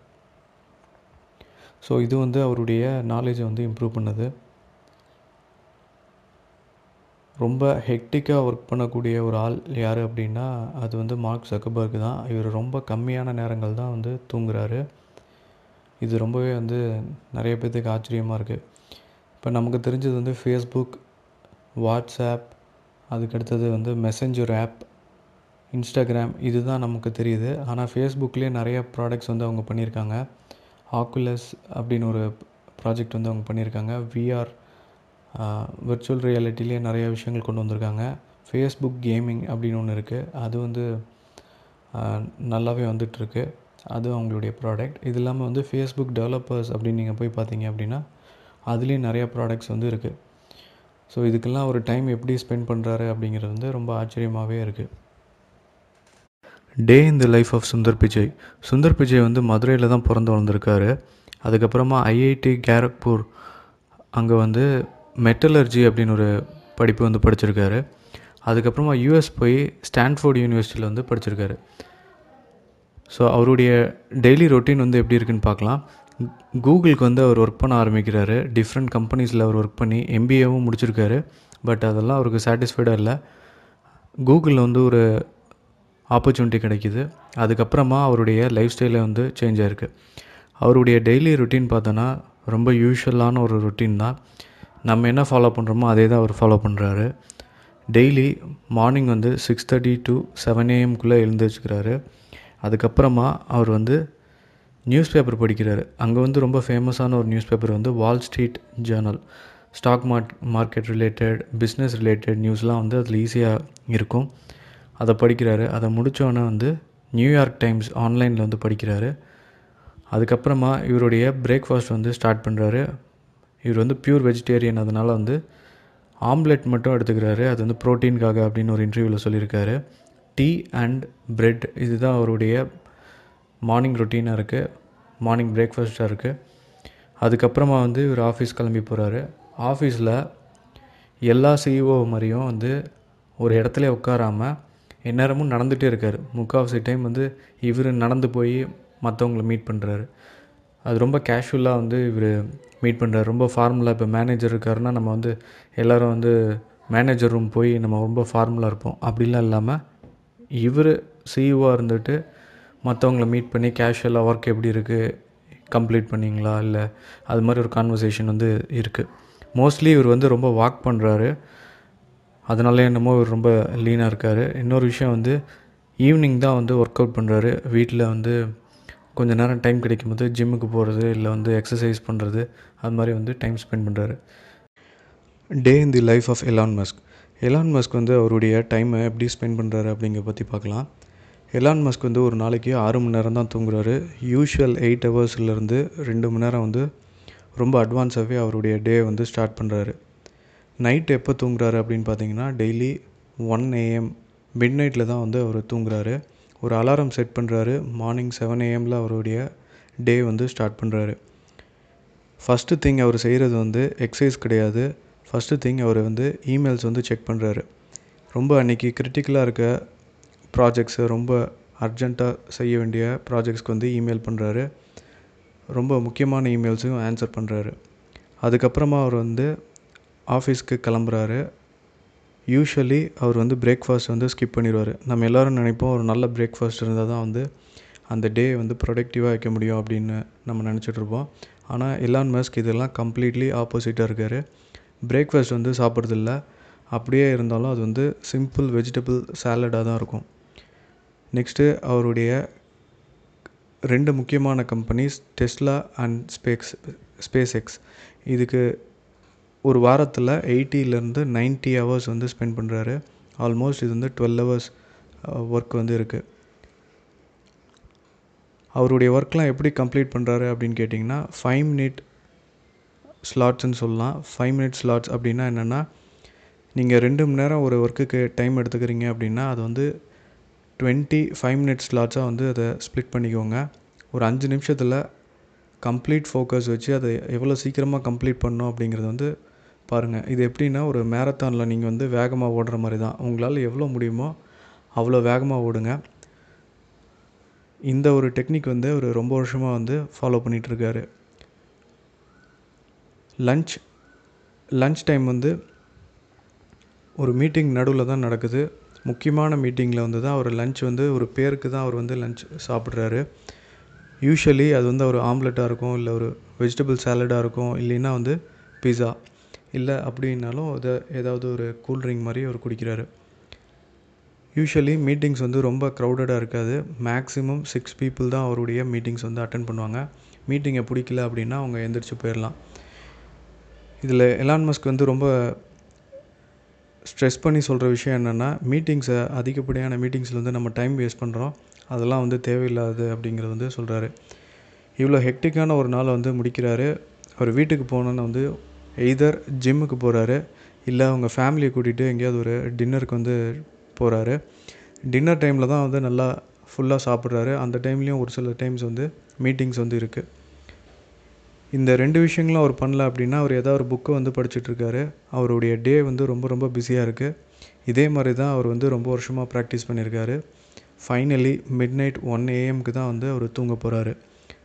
ஸோ இது வந்து அவருடைய நாலேஜை வந்து இம்ப்ரூவ் பண்ணுது ரொம்ப ஹெக்டிக்காக ஒர்க் பண்ணக்கூடிய ஒரு ஆள் யார் அப்படின்னா அது வந்து மார்க் சக்கபர்க் தான் இவர் ரொம்ப கம்மியான நேரங்கள் தான் வந்து தூங்குறாரு இது ரொம்பவே வந்து நிறைய பேர்த்துக்கு ஆச்சரியமாக இருக்குது இப்போ நமக்கு தெரிஞ்சது வந்து ஃபேஸ்புக் வாட்ஸ்ஆப் அதுக்கடுத்தது வந்து மெசஞ்சர் ஆப் இன்ஸ்டாகிராம் இதுதான் நமக்கு தெரியுது ஆனால் ஃபேஸ்புக்லேயே நிறைய ப்ராடக்ட்ஸ் வந்து அவங்க பண்ணியிருக்காங்க ஆக்குலஸ் அப்படின்னு ஒரு ப்ராஜெக்ட் வந்து அவங்க பண்ணியிருக்காங்க விஆர் விர்ச்சுவல் ரியாலிட்டிலே நிறைய விஷயங்கள் கொண்டு வந்திருக்காங்க ஃபேஸ்புக் கேமிங் அப்படின்னு ஒன்று இருக்குது அது வந்து நல்லாவே வந்துட்டுருக்கு அது அவங்களுடைய ப்ராடக்ட் இது இல்லாமல் வந்து ஃபேஸ்புக் டெவலப்பர்ஸ் அப்படின்னு நீங்கள் போய் பார்த்தீங்க அப்படின்னா அதுலேயும் நிறைய ப்ராடக்ட்ஸ் வந்து இருக்குது ஸோ இதுக்கெல்லாம் ஒரு டைம் எப்படி ஸ்பெண்ட் பண்ணுறாரு அப்படிங்கிறது வந்து ரொம்ப ஆச்சரியமாகவே இருக்குது day in the life of Sundar Pichai Sundar பிச்சை வந்து மதுரையில் தான் பிறந்து வளர்ந்துருக்காரு அதுக்கப்புறமா ஐஐடி கேரக்பூர் அங்கே வந்து மெட்டலர்ஜி அப்படின்னு ஒரு படிப்பு வந்து படிச்சிருக்காரு அதுக்கப்புறமா யூஎஸ் போய் ஸ்டான்ஃபோர்ட் யூனிவர்சிட்டியில் வந்து படிச்சிருக்காரு ஸோ அவருடைய டெய்லி ரொட்டீன் வந்து எப்படி இருக்குன்னு பார்க்கலாம் கூகுளுக்கு வந்து அவர் ஒர்க் பண்ண ஆரம்பிக்கிறாரு டிஃப்ரெண்ட் கம்பெனிஸில் அவர் ஒர்க் பண்ணி எம்பிஏவும் முடிச்சிருக்காரு பட் அதெல்லாம் அவருக்கு சாட்டிஸ்ஃபைடாக இல்லை கூகுளில் வந்து ஒரு ஆப்பர்ச்சுனிட்டி கிடைக்கிது அதுக்கப்புறமா அவருடைய லைஃப் ஸ்டைலே வந்து சேஞ்ச் ஆயிருக்கு அவருடைய டெய்லி ருட்டீன் பார்த்தோன்னா ரொம்ப யூஷுவலான ஒரு ருட்டீன் தான் நம்ம என்ன ஃபாலோ பண்ணுறோமோ அதே தான் அவர் ஃபாலோ பண்ணுறாரு டெய்லி மார்னிங் வந்து சிக்ஸ் தேர்ட்டி டு செவன் ஏஎம்குள்ளே எழுந்திரிச்சுக்கிறாரு அதுக்கப்புறமா அவர் வந்து நியூஸ் பேப்பர் படிக்கிறாரு அங்கே வந்து ரொம்ப ஃபேமஸான ஒரு நியூஸ் பேப்பர் வந்து Wall Street Journal stock mark market related business related நியூஸ்லாம் வந்து அதில் ஈஸியாக இருக்கும் அதை படிக்கிறாரு அதை முடித்தோடனே வந்து நியூயார்க் டைம்ஸ் ஆன்லைனில் வந்து படிக்கிறாரு அதுக்கப்புறமா இவருடைய பிரேக்ஃபாஸ்ட் வந்து ஸ்டார்ட் பண்ணுறாரு இவர் வந்து பியூர் வெஜிடேரியன் அதனால் வந்து ஆம்லெட் மட்டும் எடுத்துக்கிறாரு அது வந்து ப்ரோட்டீனுக்காக அப்படின்னு ஒரு இன்டர்வியூவில் சொல்லியிருக்காரு டீ அண்ட் பிரெட் இதுதான் அவருடைய மார்னிங் ரொட்டீனாக இருக்குது மார்னிங் பிரேக்ஃபாஸ்ட்டாக இருக்குது அதுக்கப்புறமா வந்து இவர் ஆஃபீஸ் கிளம்பி போகிறாரு ஆஃபீஸில் எல்லா சிஇஓ மாதிரியும் வந்து ஒரு இடத்துல உட்காராமல் எந்நேரமும் நடந்துகிட்டே இருக்கார் முக்கால்வாசி டைம் வந்து இவர் நடந்து போய் மற்றவங்கள மீட் பண்ணுறாரு அது ரொம்ப கேஷுவலாக வந்து இவர் மீட் பண்ணுறாரு ரொம்ப ஃபார்முலாக இப்போ மேனேஜர் இருக்காருன்னா நம்ம வந்து எல்லோரும் வந்து மேனேஜர் ரூம் போய் நம்ம ரொம்ப ஃபார்முலாக இருப்போம் அப்படிலாம் இல்லாமல் இவர் சிஇஓவாக இருந்துட்டு மற்றவங்கள மீட் பண்ணி கேஷுவலாக ஒர்க் எப்படி இருக்குது கம்ப்ளீட் பண்ணிங்களா இல்லை அது மாதிரி ஒரு கான்வர்சேஷன் வந்து இருக்குது மோஸ்ட்லி இவர் வந்து ரொம்ப வாக் பண்ணுறாரு அதனால என்னமோ இவர் ரொம்ப லீனாக இருக்கார் இன்னொரு விஷயம் வந்து ஈவினிங் தான் வந்து ஒர்க் அவுட் பண்ணுறாரு வீட்டில் வந்து கொஞ்சம் நேரம் டைம் கிடைக்கும்போது ஜிம்முக்கு போகிறது இல்லை வந்து எக்ஸசைஸ் பண்ணுறது அது மாதிரி வந்து டைம் ஸ்பெண்ட் பண்ணுறாரு day in the life of Elon Musk Elon Musk வந்து அவருடைய டைமை எப்படி ஸ்பெண்ட் பண்ணுறாரு அப்படிங்கிற பற்றி பார்க்கலாம் எலான் மஸ்க் வந்து ஒரு நாளைக்கு ஆறு மணி நேரம் தான் தூங்குறாரு யூஷுவல் எயிட் ஹவர்ஸ்லேருந்து ரெண்டு மணி நேரம் வந்து ரொம்ப அட்வான்ஸாகவே அவருடைய டே வந்து ஸ்டார்ட் பண்ணுறாரு நைட் எப்போ தூங்குறாரு அப்படின்னு பார்த்தீங்கன்னா டெய்லி ஒன் ஏஎம் மிட் நைட்டில் தான் வந்து அவர் தூங்குறாரு ஒரு அலாரம் செட் பண்ணுறாரு மார்னிங் செவன் ஏஎம்மில் அவருடைய டே வந்து ஸ்டார்ட் பண்ணுறாரு ஃபஸ்ட்டு திங் அவர் செய்கிறது வந்து எக்ஸசைஸ் கிடையாது ஃபஸ்ட்டு திங் அவர் வந்து இமெயில்ஸ் வந்து செக் பண்ணுறாரு ரொம்ப அன்றைக்கி கிரிட்டிக்கலாக இருக்க ப்ராஜெக்ட்ஸை ரொம்ப அர்ஜெண்ட்டாக செய்ய வேண்டிய ப்ராஜெக்ட்ஸ்க்கு வந்து இமெயில் பண்ணுறாரு ரொம்ப முக்கியமான இமெயில்ஸையும் ஆன்சர் பண்ணுறாரு அதுக்கப்புறமா அவர் வந்து ஆஃபீஸ்க்கு கிளம்புறாரு யூஸ்வலி அவர் வந்து பிரேக்ஃபாஸ்ட் வந்து ஸ்கிப் பண்ணிடுவார் நம்ம எல்லோரும் நினைப்போம் ஒரு நல்ல பிரேக்ஃபாஸ்ட் இருந்தால் தான் வந்து அந்த டே வந்து ப்ரொடக்டிவாக வைக்க முடியும் அப்படின்னு நம்ம நினச்சிட்ருப்போம் ஆனால் எலான் மஸ்க் இதெல்லாம் கம்ப்ளீட்லி ஆப்போசிட்டாக இருக்கார் பிரேக்ஃபாஸ்ட் வந்து சாப்பிட்றதில்ல அப்படியே இருந்தாலும் அது வந்து சிம்பிள் வெஜிடபிள் சாலடாக தான் இருக்கும் நெக்ஸ்ட்டு அவருடைய ரெண்டு முக்கியமான companies Tesla and SpaceX SpaceX இதுக்கு ஒரு வாரத்தில் எயிட்டிலேருந்து நைன்ட்டி ஹவர்ஸ் வந்து ஸ்பெண்ட் பண்ணுறாரு ஆல்மோஸ்ட் இது வந்து டுவெல் ஹவர்ஸ் ஒர்க் வந்து இருக்குது அவருடைய ஒர்க்லாம் எப்படி கம்ப்ளீட் பண்ணுறாரு அப்படின்னு கேட்டிங்கன்னா ஃபைவ் மினிட் ஸ்லாட்ஸ்ன்னு சொல்லலாம் ஃபைவ் மினிட் ஸ்லாட்ஸ் அப்படின்னா என்னென்னா நீங்கள் ரெண்டு மணி நேரம் ஒரு ஒர்க்குக்கு டைம் எடுத்துக்கிறீங்க அப்படின்னா அது வந்து டுவெண்ட்டி ஃபைவ் மினிட்ஸ் ஸ்லாட்ஸாக வந்து அதை ஸ்ப்ளிட் பண்ணிக்கோங்க ஒரு அஞ்சு நிமிஷத்தில் கம்ப்ளீட் ஃபோக்கஸ் வச்சு அதை எவ்வளோ சீக்கிரமாக கம்ப்ளீட் பண்ணணும் அப்படிங்கிறது வந்து பாருங்கள் இது எப்படின்னா ஒரு மேரத்தானில் நீங்கள் வந்து வேகமாக ஓடுற மாதிரி தான் உங்களால் எவ்வளோ முடியுமோ அவ்வளோ வேகமாக ஓடுங்க இந்த ஒரு டெக்னிக் வந்து அவர் ரொம்ப வருஷமாக வந்து ஃபாலோ பண்ணிகிட்ருக்காரு லன்ச் லன்ச் டைம் வந்து ஒரு மீட்டிங் நடுவில் தான் நடக்குது முக்கியமான மீட்டிங்கில் வந்து தான் அவர் லன்ச் வந்து ஒரு பேருக்கு தான் அவர் வந்து லன்ச் சாப்பிட்றாரு யூஸ்வலி அது வந்து ஒரு ஆம்லெட்டாக இருக்கும் இல்லை ஒரு வெஜிடபிள் சாலடாக இருக்கும் இல்லைன்னா வந்து பிஸா இல்லை அப்படின்னாலும் அதை ஏதாவது ஒரு கூல்ட்ரிங்க் மாதிரி அவர் குடிக்கிறாரு யூஸ்வலி மீட்டிங்ஸ் வந்து ரொம்ப க்ரௌடடாக இருக்காது மேக்ஸிமம் சிக்ஸ் பீப்புள் தான் அவருடைய மீட்டிங்ஸ் வந்து அட்டன் பண்ணுவாங்க மீட்டிங்கை பிடிக்கல அப்படின்னா அவங்க எந்திரிச்சு போயிடலாம் இதில் எலான் மஸ்க் வந்து ரொம்ப ஸ்ட்ரெஸ் பண்ணி சொல்கிற விஷயம் என்னென்னா மீட்டிங்ஸை அதிகப்படியான மீட்டிங்ஸில் வந்து நம்ம டைம் வேஸ்ட் பண்ணுறோம் அதெல்லாம் வந்து தேவையில்லாது அப்படிங்கிறது வந்து சொல்கிறாரு இவ்வளோ ஹெக்டிக்கான ஒரு நாளை வந்து முடிக்கிறாரு அவர் வீட்டுக்கு போனோன்னு வந்து எய்தர் ஜிம்முக்கு போகிறாரு இல்லை அவங்க ஃபேமிலியை கூட்டிகிட்டு எங்கேயாவது ஒரு டின்னருக்கு வந்து போகிறாரு டின்னர் டைமில் தான் வந்து நல்லா ஃபுல்லாக சாப்பிட்றாரு அந்த டைம்லேயும் ஒரு சில டைம்ஸ் வந்து மீட்டிங்ஸ் வந்து இருக்குது இந்த ரெண்டு விஷயங்களும் அவர் பண்ணல அப்படின்னா அவர் ஏதாவது ஒரு புக்கை வந்து படிச்சுட்ருக்காரு அவருடைய டே வந்து ரொம்ப ரொம்ப பிஸியாக இருக்குது இதே மாதிரி தான் அவர் வந்து ரொம்ப வருஷமாக ப்ராக்டிஸ் பண்ணியிருக்காரு ஃபைனலி மிட் நைட் ஒன் ஏஎம்க்கு தான் வந்து அவர் தூங்க போகிறாரு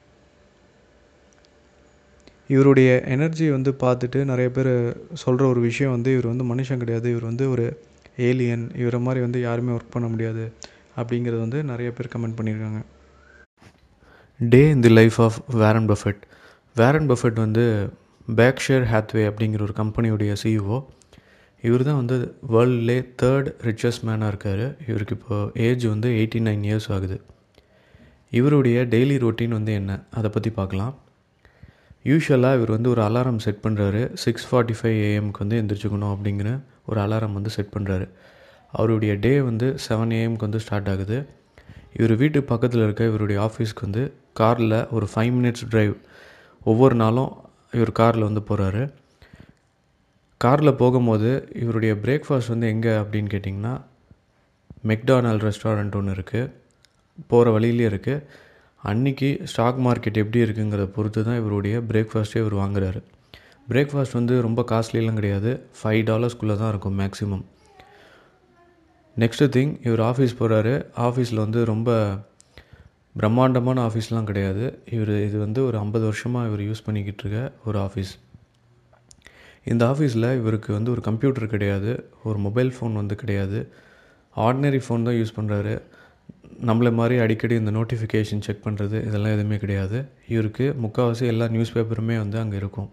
இவருடைய எனர்ஜி வந்து பார்த்துட்டு நிறைய பேர் சொல்கிற ஒரு விஷயம் வந்து இவர் வந்து மனுஷன் கிடையாது இவர் வந்து ஒரு ஏலியன் இவரை மாதிரி வந்து யாருமே ஒர்க் பண்ண முடியாது அப்படிங்கிறது வந்து நிறைய பேர் கமெண்ட் பண்ணியிருக்காங்க day in the life of Warren Buffett Warren Buffett வந்து பேக்ஷேர் ஹேத்வே அப்படிங்கிற ஒரு கம்பெனியுடைய சிஇஓ இவர் தான் வந்து வேர்ல்ட்லே தேர்ட் ரிச்சஸ்ட் மேனாக இருக்கார் இவருக்கு இப்போ ஏஜ் வந்து எயிட்டி நைன் இயர்ஸ் ஆகுது இவருடைய டெய்லி ரொட்டீன் வந்து என்ன அதை பற்றி பார்க்கலாம் யூஸ்வலாக இவர் வந்து ஒரு அலாரம் செட் பண்ணுறாரு சிக்ஸ் ஃபார்ட்டி ஃபைவ் ஏஎம்க்கு வந்து எந்திரிச்சுக்கணும் அப்படிங்கிற ஒரு அலாரம் வந்து செட் பண்ணுறாரு அவருடைய டே வந்து செவன் ஏஎம்க்கு வந்து ஸ்டார்ட் ஆகுது இவர் வீட்டு பக்கத்தில் இருக்க இவருடைய ஆஃபீஸ்க்கு வந்து காரில் ஒரு ஃபைவ் மினிட்ஸ் ட்ரைவ் ஒவ்வொரு நாளும் இவர் காரில் வந்து போகிறாரு காரில் போகும்போது இவருடைய பிரேக்ஃபாஸ்ட் வந்து எங்கே அப்படின்னு கேட்டிங்கன்னா மெக்டானல் ரெஸ்டாரண்ட் ஒன்று இருக்குது போகிற வழியிலே இருக்குது அன்றைக்கி ஸ்டாக் மார்க்கெட் எப்படி இருக்குங்கிறத பொறுத்து தான் இவருடைய பிரேக்ஃபாஸ்ட்டே இவர் வாங்குறாரு பிரேக்ஃபாஸ்ட் வந்து ரொம்ப காஸ்ட்லிலாம் கிடையாது ஃபைவ் டாலர்ஸ்குள்ளே தான் இருக்கும் மேக்ஸிமம் நெக்ஸ்ட்டு திங் இவர் ஆஃபீஸ் போகிறாரு ஆஃபீஸில் வந்து ரொம்ப பிரம்மாண்டமான ஆஃபீஸ்லாம் கிடையாது இவர் இது வந்து ஒரு ஐம்பது வருஷமாக இவர் யூஸ் பண்ணிக்கிட்டு இருக்க ஒரு ஆஃபீஸ் இந்த ஆஃபீஸில் இவருக்கு வந்து ஒரு கம்ப்யூட்டர் கிடையாது ஒரு மொபைல் ஃபோன் வந்து கிடையாது ஆர்டினரி ஃபோன் தான் யூஸ் பண்ணுறாரு நம்மளை மாதிரி அடிக்கடி இந்த நோட்டிஃபிகேஷன் செக் பண்ணுறது இதெல்லாம் எதுவுமே கிடையாது இவருக்கு முக்கால்வாசி எல்லா நியூஸ் பேப்பருமே வந்து அங்கே இருக்கும்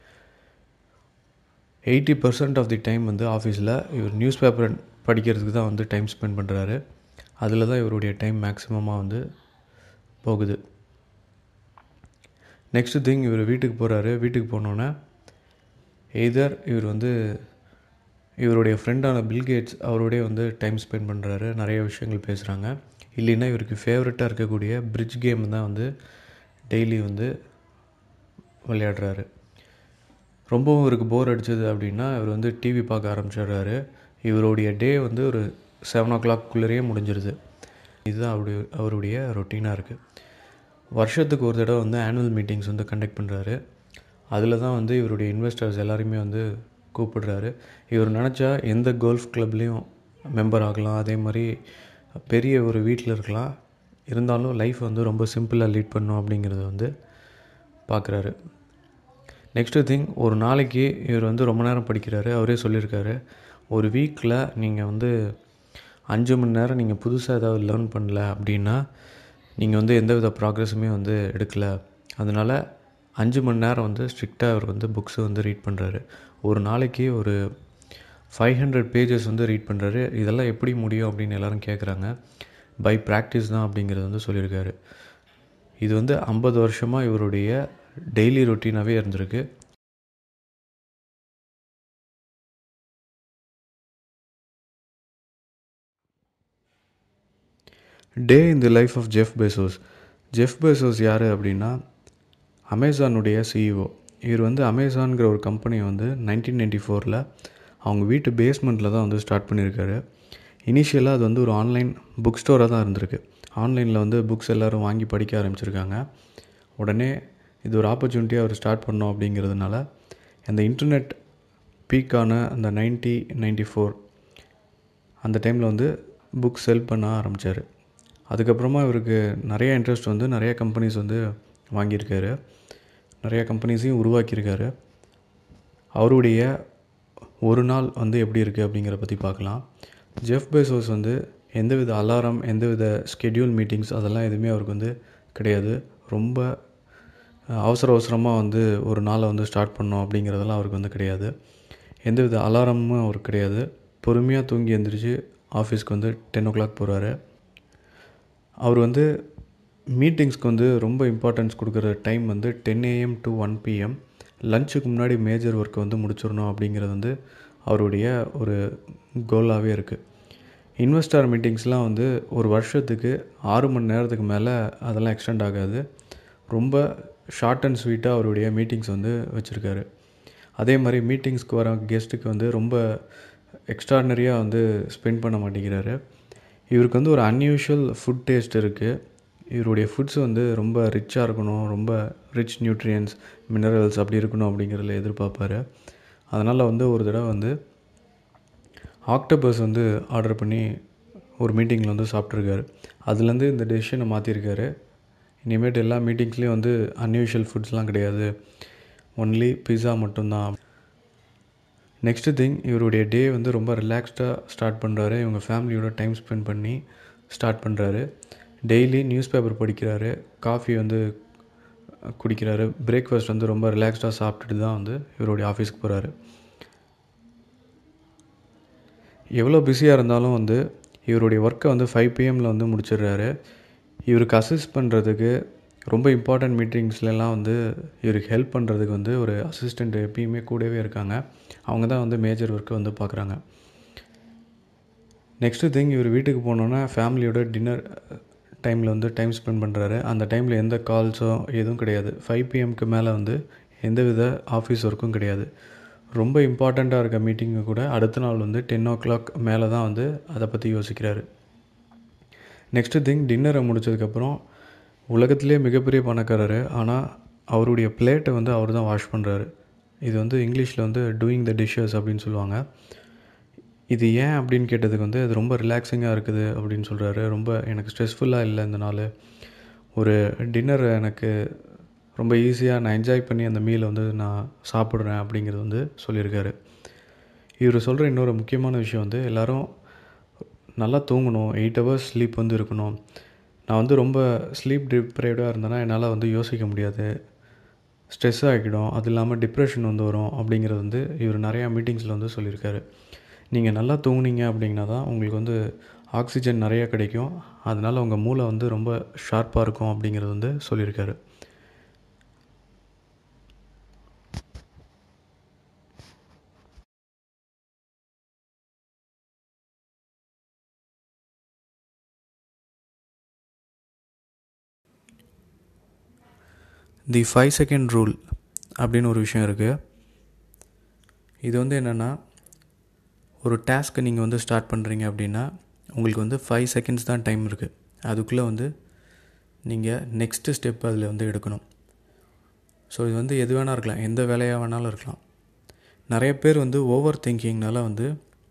eighty percent of the time வந்து ஆஃபீஸில் இவர் நியூஸ் பேப்பர் படிக்கிறதுக்கு தான் வந்து டைம் ஸ்பெண்ட் பண்ணுறாரு அதில் தான் இவருடைய டைம் மேக்ஸிமமாக வந்து போகுது நெக்ஸ்ட்டு திங் இவர் வீட்டுக்கு போகிறாரு வீட்டுக்கு போனோன்னே எய்தர் இவர் வந்து இவருடைய ஃப்ரெண்டான பில்கேட்ஸ் அவரோடய வந்து டைம் ஸ்பெண்ட் பண்ணுறாரு நிறைய விஷயங்கள் பேசுகிறாங்க இல்லைன்னா இவருக்கு ஃபேவரட்டாக இருக்கக்கூடிய பிரிட்ஜ் கேம் தான் வந்து டெய்லி வந்து விளையாடுறாரு ரொம்பவும் இவருக்கு போர் அடிச்சது அப்படின்னா இவர் வந்து டிவி பார்க்க ஆரம்பிச்சிடுறாரு இவருடைய டே வந்து ஒரு செவன் ஓ கிளாக்குள்ளேயே முடிஞ்சிருது இதுதான் அவருடைய அவருடைய ரொட்டீனாக இருக்குது வருஷத்துக்கு ஒரு தடவை வந்து ஆனுவல் மீட்டிங்ஸ் வந்து கண்டக்ட் பண்ணுறாரு அதில் தான் வந்து இவருடைய இன்வெஸ்டர்ஸ் எல்லாரையுமே வந்து கூப்பிடுறாரு இவர் நினச்சா எந்த கோல்ஃப் கிளப்லேயும் மெம்பர் ஆகலாம் அதே மாதிரி பெரிய ஒரு வீட்டில் இருக்கலாம் இருந்தாலும் லைஃப் வந்து ரொம்ப சிம்பிளாக லீட் பண்ணும் அப்படிங்கிறத வந்து பார்க்குறாரு நெக்ஸ்ட்டு திங் ஒரு நாளைக்கு இவர் வந்து ரொம்ப நேரம் படிக்கிறாரு அவரே சொல்லியிருக்காரு ஒரு வீக்கில் நீங்கள் வந்து அஞ்சு மணி நேரம் நீங்கள் புதுசாக ஏதாவது லேர்ன் பண்ணல அப்படின்னா நீங்கள் வந்து எந்த வித ப்ராக்ரஸுமே வந்து எடுக்கலை அதனால் அஞ்சு மணி நேரம் வந்து ஸ்ட்ரிக்டாக அவர் வந்து புக்ஸை வந்து ரீட் பண்ணுறாரு ஒரு நாளைக்கு ஒரு ஃபைவ் ஹண்ட்ரட் பேஜஸ் வந்து ரீட் பண்ணுறாரு இதெல்லாம் எப்படி முடியும் அப்படின்னு எல்லோரும் கேட்குறாங்க பை ப்ராக்டிஸ் தான் அப்படிங்கிறது வந்து சொல்லியிருக்காரு இது வந்து ஐம்பது வருஷமாக இவருடைய டெய்லி ரொட்டீனாகவே இருந்திருக்கு day in the life of Jeff Bezos Jeff Bezos யார் அப்படின்னா அமேசானுடைய சிஇஓ இவர் வந்து அமேசான்கிற ஒரு கம்பெனியை வந்து நைன்டீன் நைன்டி ஃபோரில் அவங்க வீட்டு பேஸ்மெண்ட்டில் தான் வந்து ஸ்டார்ட் பண்ணியிருக்காரு இனிஷியலாக அது வந்து ஒரு ஆன்லைன் புக் ஸ்டோராக தான் இருந்திருக்கு ஆன்லைனில் வந்து புக்ஸ் எல்லோரும் வாங்கி படிக்க ஆரம்பிச்சிருக்காங்க உடனே இது ஒரு ஆப்பர்ச்சுனிட்டியாக அவர் ஸ்டார்ட் பண்ணோம் அப்படிங்கிறதுனால அந்த இன்டர்நெட் பீக்கான அந்த நைன்ட்டி நைன்டி ஃபோர் அந்த டைமில் வந்து புக் செல் பண்ண ஆரம்பித்தார் அதுக்கப்புறமா இவருக்கு நிறைய இன்ட்ரெஸ்ட் வந்து நிறைய கம்பெனிஸ் வந்து வாங்கியிருக்காரு நிறைய கம்பெனிஸையும் உருவாக்கியிருக்காரு அவருடைய ஒரு நாள் வந்து எப்படி இருக்குது அப்படிங்கிற பற்றி பார்க்கலாம் ஜெஃப் பேசோஸ் வந்து எந்தவித அலாரம் எந்தவித ஸ்கெட்யூல் மீட்டிங்ஸ் அதெல்லாம் எதுவுமே அவருக்கு வந்து கிடையாது ரொம்ப அவசர அவசரமாக வந்து ஒரு நாளை வந்து ஸ்டார்ட் பண்ணோம் அப்படிங்கிறதெல்லாம் அவருக்கு வந்து கிடையாது எந்தவித அலாரமும் அவருக்கு கிடையாது பொறுமையாக தூங்கி எழுந்திரிச்சு ஆஃபீஸ்க்கு வந்து டென் ஓ கிளாக் போகிறாரு அவர் வந்து மீட்டிங்ஸ்க்கு வந்து ரொம்ப இம்பார்ட்டன்ஸ் கொடுக்குற டைம் வந்து ten AM to one PM லஞ்சுக்கு முன்னாடி மேஜர் ஒர்க்கை வந்து முடிச்சிடணும் அப்படிங்கிறது வந்து அவருடைய ஒரு கோலாகவே இருக்குது இன்வெஸ்டார் மீட்டிங்ஸ்லாம் வந்து ஒரு வருஷத்துக்கு ஆறு மணி நேரத்துக்கு மேலே அதெல்லாம் எக்ஸ்டெண்ட் ஆகாது ரொம்ப ஷார்ட் அண்ட் ஸ்வீட்டாக அவருடைய மீட்டிங்ஸ் வந்து வச்சுருக்காரு அதே மாதிரி மீட்டிங்ஸ்க்கு வர கெஸ்ட்டுக்கு வந்து ரொம்ப எக்ஸ்ட்ராடனரியாக வந்து ஸ்பெண்ட் பண்ண மாட்டேங்கிறாரு இவருக்கு வந்து ஒரு அன்யூஷுவல் ஃபுட் டேஸ்ட் இருக்குது இவருடைய ஃபுட்ஸ் வந்து ரொம்ப ரிச்சாக இருக்கணும் ரொம்ப ரிச் நியூட்ரியன்ஸ் மினரல்ஸ் அப்படி இருக்கணும் அப்படிங்கிறதுல எதிர்பார்ப்பார் அதனால் வந்து ஒரு தடவை வந்து ஆக்டோபஸ் வந்து ஆர்டர் பண்ணி ஒரு மீட்டிங்கில் வந்து சாப்பிட்ருக்காரு அதுலேருந்து இந்த டெசிஷனை மாற்றிருக்காரு இனிமேட்டு எல்லா மீட்டிங்ஸ்லேயும் வந்து அன்யூஷுவல் ஃபுட்ஸ்லாம் கிடையாது ஒன்லி பிஸா மட்டும்தான் நெக்ஸ்ட்டு திங் இவருடைய டே வந்து ரொம்ப ரிலாக்ஸ்டாக ஸ்டார்ட் பண்ணுறாரு இவங்க ஃபேமிலியோட டைம் ஸ்பெண்ட் பண்ணி ஸ்டார்ட் பண்ணுறாரு டெய்லி நியூஸ் பேப்பர் படிக்கிறாரு காஃபி வந்து குடிக்கிறாரு பிரேக்ஃபாஸ்ட் வந்து ரொம்ப ரிலாக்ஸ்டாக சாப்பிட்டுட்டு தான் வந்து இவருடைய ஆஃபீஸ்க்கு போகிறாரு எவ்வளோ பிஸியாக இருந்தாலும் வந்து இவருடைய ஒர்க்கை வந்து ஃபைவ் பிஎம்மில் வந்து முடிச்சிடுறாரு இவருக்கு அசிஸ்ட் பண்ணுறதுக்கு ரொம்ப இம்பார்ட்டண்ட் மீட்டிங்ஸ்லாம் வந்து இவருக்கு ஹெல்ப் பண்ணுறதுக்கு வந்து ஒரு அசிஸ்டண்ட் எப்பயுமே கூடவே இருக்காங்க அவங்க தான் வந்து மேஜர் ஒர்க்கை வந்து பார்க்குறாங்க நெக்ஸ்ட்டு திங் இவர் வீட்டுக்கு போனோன்னா ஃபேமிலியோட டின்னர் டைமில் வந்து டைம் ஸ்பெண்ட் பண்ணுறாரு அந்த டைமில் எந்த கால்ஸோ எதுவும் கிடையாது ஃபைவ் பிஎம்க்கு மேலே வந்து எந்தவித ஆஃபீஸ் ஒர்க்கும் கிடையாது ரொம்ப இம்பார்ட்டண்ட்டாக இருக்க மீட்டிங்கு கூட அடுத்த நாள் வந்து டென் ஓ கிளாக் மேலே தான் வந்து அதை பற்றி யோசிக்கிறாரு நெக்ஸ்ட்டு திங் டின்னரை முடிச்சதுக்கப்புறம் உலகத்திலே மிகப்பெரிய பணக்காரர் ஆனால் அவருடைய பிளேட்டை வந்து அவர் தான் வாஷ் பண்ணுறாரு இது வந்து இங்கிலீஷில் வந்து டூயிங் த டிஷ்ஷஸ் அப்படின்னு சொல்லுவாங்க இது ஏன் அப்படின்னு கேட்டதுக்கு வந்து அது ரொம்ப ரிலாக்ஸிங்காக இருக்குது அப்படின்னு சொல்கிறாரு ரொம்ப எனக்கு ஸ்ட்ரெஸ்ஃபுல்லாக இல்லை இந்த நாள் ஒரு டின்னர் எனக்கு ரொம்ப ஈஸியாக நான் என்ஜாய் பண்ணி அந்த மீலை வந்து நான் சாப்பிட்றேன் அப்படிங்கிறது வந்து சொல்லியிருக்காரு இவர் சொல்கிற இன்னொரு முக்கியமான விஷயம் வந்து எல்லோரும் நல்லா தூங்கணும் எயிட் ஹவர்ஸ் ஸ்லீப் வந்து இருக்கணும் நான் வந்து ரொம்ப ஸ்லீப் டிப்ரைவ்டாக இருந்தேன்னா என்னால் வந்து யோசிக்க முடியாது ஸ்ட்ரெஸ் ஆகிடும் அது இல்லாமல் டிப்ரெஷன் வந்து வரும் அப்படிங்கிறது வந்து இவர் நிறையா மீட்டிங்ஸில் வந்து சொல்லியிருக்காரு நீங்கள் நல்லா தூங்குனீங்க அப்படின்னா தான் உங்களுக்கு வந்து ஆக்சிஜன் நிறைய கிடைக்கும் அதனால் உங்கள் மூளை வந்து ரொம்ப ஷார்ப்பாக இருக்கும் அப்படிங்கிறது வந்து சொல்லியிருக்காரு தி ஃபைவ் செகண்ட் ரூல் அப்படின்னு ஒரு விஷயம் இருக்குது இது வந்து என்னென்னா ஒரு டாஸ்க்கை நீங்கள் வந்து ஸ்டார்ட் பண்ணுறீங்க அப்படின்னா உங்களுக்கு வந்து ஃபைவ் செகண்ட்ஸ் தான் டைம் இருக்குது அதுக்குள்ளே வந்து நீங்கள் நெக்ஸ்ட்டு ஸ்டெப் அதில் வந்து எடுக்கணும் ஸோ இது வந்து எது வேணால் இருக்கலாம் எந்த வேலையாக வேணாலும் இருக்கலாம் நிறைய பேர் வந்து ஓவர் திங்கிங்னால வந்து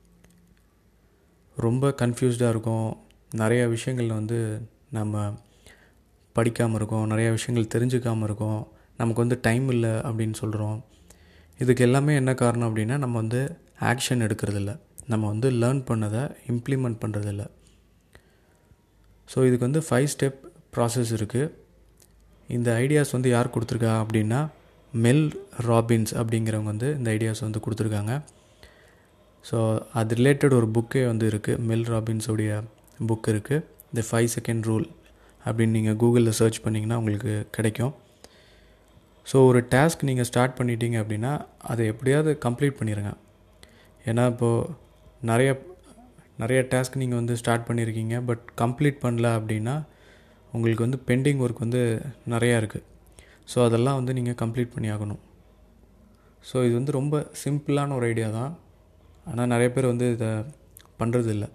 ரொம்ப கன்ஃபியூஸ்டாக இருக்கும் நிறைய விஷயங்கள் வந்து நம்ம படிக்காமல் இருக்கோம் நிறைய விஷயங்கள் தெரிஞ்சுக்காமல் இருக்கோம் நமக்கு வந்து டைம் இல்லை அப்படின்னு சொல்கிறோம் இதுக்கு எல்லாமே என்ன காரணம் அப்படின்னா நம்ம வந்து ஆக்ஷன் எடுக்கிறதில்ல நம்ம வந்து லேர்ன் பண்ணதை இம்ப்ளிமெண்ட் பண்ணுறதில்ல ஸோ இதுக்கு வந்து ஃபைவ் ஸ்டெப் ப்ராசஸ் இருக்குது இந்த ஐடியாஸ் வந்து யார் கொடுத்துருக்கா அப்படின்னா மெல் ராபின்ஸ் அப்படிங்கிறவங்க வந்து இந்த ஐடியாஸ் வந்து கொடுத்துருக்காங்க ஸோ அது ரிலேட்டட் ஒரு புக்கே வந்து இருக்குது மெல் ராபின்ஸோடைய புக் இருக்குது த ஃபைவ் செகண்ட் ரூல் அப்படின்னு நீங்கள் கூகுளில் சர்ச் பண்ணிங்கன்னா உங்களுக்கு கிடைக்கும் ஸோ ஒரு டாஸ்க் நீங்கள் ஸ்டார்ட் பண்ணிட்டீங்க அப்படின்னா அதை எப்படியாவது கம்ப்ளீட் பண்ணிடுங்க ஏன்னா இப்போது நிறைய நிறைய டாஸ்க் நீங்கள் வந்து ஸ்டார்ட் பண்ணியிருக்கீங்க பட் கம்ப்ளீட் பண்ணல அப்படின்னா உங்களுக்கு வந்து பெண்டிங் ஒர்க் வந்து நிறையா இருக்குது ஸோ அதெல்லாம் வந்து நீங்கள் கம்ப்ளீட் பண்ணி ஆகணும் ஸோ இது வந்து ரொம்ப சிம்பிளான ஒரு ஐடியா தான் ஆனால் நிறைய பேர் வந்து இதை பண்ணுறது இல்லை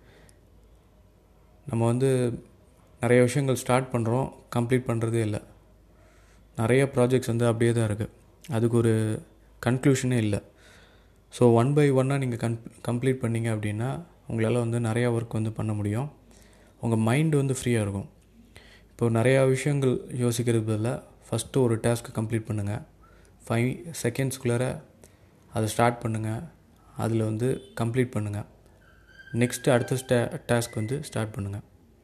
நம்ம வந்து நிறைய விஷயங்கள் ஸ்டார்ட் பண்ணுறோம் கம்ப்ளீட் பண்ணுறதே இல்லை நிறைய ப்ராஜெக்ட்ஸ் வந்து அப்படியே தான் இருக்குது அதுக்கு ஒரு கன்க்ளூஷனே இல்லை ஸோ ஒன் பை ஒன்னாக நீங்கள் கன் கம்ப்ளீட் பண்ணிங்க அப்படின்னா உங்களால் வந்து நிறையா ஒர்க் வந்து பண்ண முடியும் உங்கள் மைண்டு வந்து ஃப்ரீயாக இருக்கும் இப்போ நிறையா விஷயங்கள் யோசிக்கிறது பதிலாக ஃபஸ்ட்டு ஒரு டாஸ்க்கை கம்ப்ளீட் பண்ணுங்கள் ஃபைவ் செகண்ட்ஸ்குள்ளார அதை ஸ்டார்ட் பண்ணுங்கள் அதில் வந்து கம்ப்ளீட் பண்ணுங்கள் நெக்ஸ்ட்டு அடுத்த ஸ்டா டாஸ்க் வந்து ஸ்டார்ட் பண்ணுங்கள்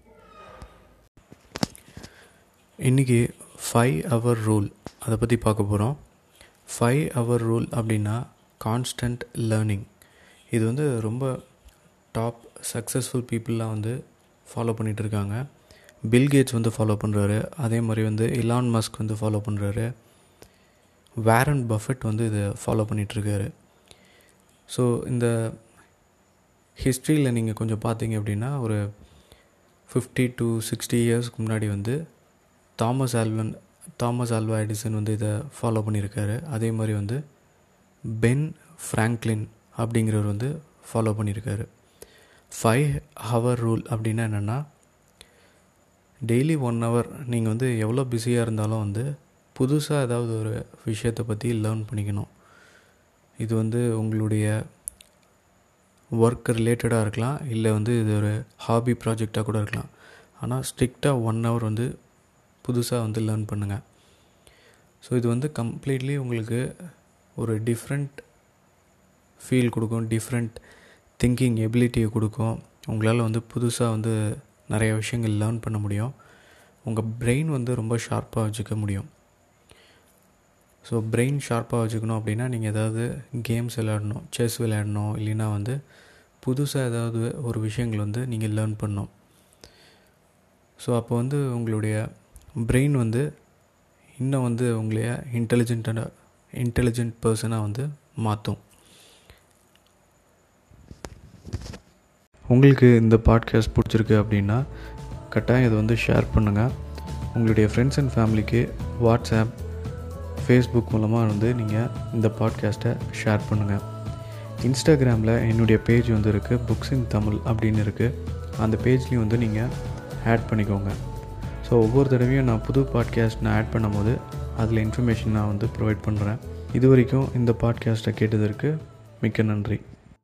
இன்றைக்கி ஃபைவ் ஹவர் ரூல் அதை பற்றி பார்க்க போகிறோம் ஃபைவ் ஹவர் ரூல் அப்படின்னா கான்ஸ்டன்ட் லேர்னிங் இது வந்து ரொம்ப டாப் சக்ஸஸ்ஃபுல் பீப்புளெலாம் வந்து ஃபாலோ பண்ணிகிட்டு இருக்காங்க பில்கேட்ஸ் வந்து ஃபாலோ பண்ணுறாரு அதே மாதிரி வந்து இலான் மஸ்க் வந்து ஃபாலோ பண்ணுறாரு வேரன் பஃபெட் வந்து இதை ஃபாலோ பண்ணிகிட்ருக்காரு ஸோ இந்த ஹிஸ்ட்ரியில் நீங்கள் கொஞ்சம் பார்த்தீங்க அப்படின்னா ஒரு ஃபிஃப்டி டு சிக்ஸ்டி இயர்ஸ்க்கு முன்னாடி வந்து Thomas Alvan Thomas Alva Edison வந்து இதை ஃபாலோ பண்ணியிருக்காரு அதே மாதிரி வந்து பென் ஃப்ராங்க்லின் அப்படிங்கிறவர் வந்து ஃபாலோ பண்ணியிருக்காரு ஃபைவ் ஹவர் ரூல் அப்படின்னா என்னென்னா டெய்லி ஒன் ஹவர் நீங்கள் வந்து எவ்வளோ பிஸியாக இருந்தாலும் வந்து புதுசாக ஏதாவது ஒரு விஷயத்தை பற்றி லேர்ன் பண்ணிக்கணும் இது வந்து உங்களுடைய ஒர்க் ரிலேட்டடாக இருக்கலாம் இல்லை வந்து இது ஒரு ஹாபி ப்ராஜெக்டாக கூட இருக்கலாம் ஆனால் ஸ்ட்ரிக்டாக ஒன் ஹவர் வந்து புதுசாக வந்து லேர்ன் பண்ணுங்கள் ஸோ இது வந்து கம்ப்ளீட்லி உங்களுக்கு ஒரு டிஃப்ரெண்ட் ஃபீல் கொடுக்கும் டிஃப்ரெண்ட் திங்கிங் எபிலிட்டியை கொடுக்கும் உங்களால் வந்து புதுசாக வந்து நிறைய விஷயங்கள் லேர்ன் பண்ண முடியும் உங்கள் பிரெயின் வந்து ரொம்ப ஷார்ப்பாக வச்சுக்க முடியும் ஸோ பிரெயின் ஷார்ப்பாக வச்சுக்கணும் அப்படின்னா நீங்கள் ஏதாவது கேம்ஸ் விளையாடணும் செஸ் விளையாடணும் இல்லைன்னா வந்து புதுசாக ஏதாவது ஒரு விஷயங்கள் வந்து நீங்கள் லேர்ன் பண்ணணும் ஸோ அப்போ வந்து உங்களுடைய பிரெயின் வந்து இன்னும் வந்து உங்களைய இன்டெலிஜென்ட்டாக இன்டெலிஜென்ட் பர்சனாக வந்து மாற்றும் உங்களுக்கு இந்த பாட்காஸ்ட் பிடிச்சிருக்கு அப்படின்னா கட்டாயம் இதை வந்து ஷேர் பண்ணுங்கள் உங்களுடைய ஃப்ரெண்ட்ஸ் அண்ட் ஃபேமிலிக்கு வாட்ஸ்அப் ஃபேஸ்புக் மூலமாக வந்து நீங்கள் இந்த பாட்காஸ்ட்டை ஷேர் பண்ணுங்கள் இன்ஸ்டாகிராமில் என்னுடைய பேஜ் வந்து இருக்குது புக்ஸ் இன் தமிழ் அப்படின்னு இருக்குது அந்த பேஜ்லேயும் வந்து நீங்கள் ஆட் பண்ணிக்கோங்க ஸோ ஒவ்வொரு தடவையும் நான் புது பாட்காஸ்ட் நான் ஆட் பண்ணும்போது அதில் இன்ஃபர்மேஷன் நான் வந்து ப்ரொவைட் பண்ணுறேன் இது வரைக்கும் இந்த பாட்காஸ்ட்டை கேட்டதற்கு மிக்க நன்றி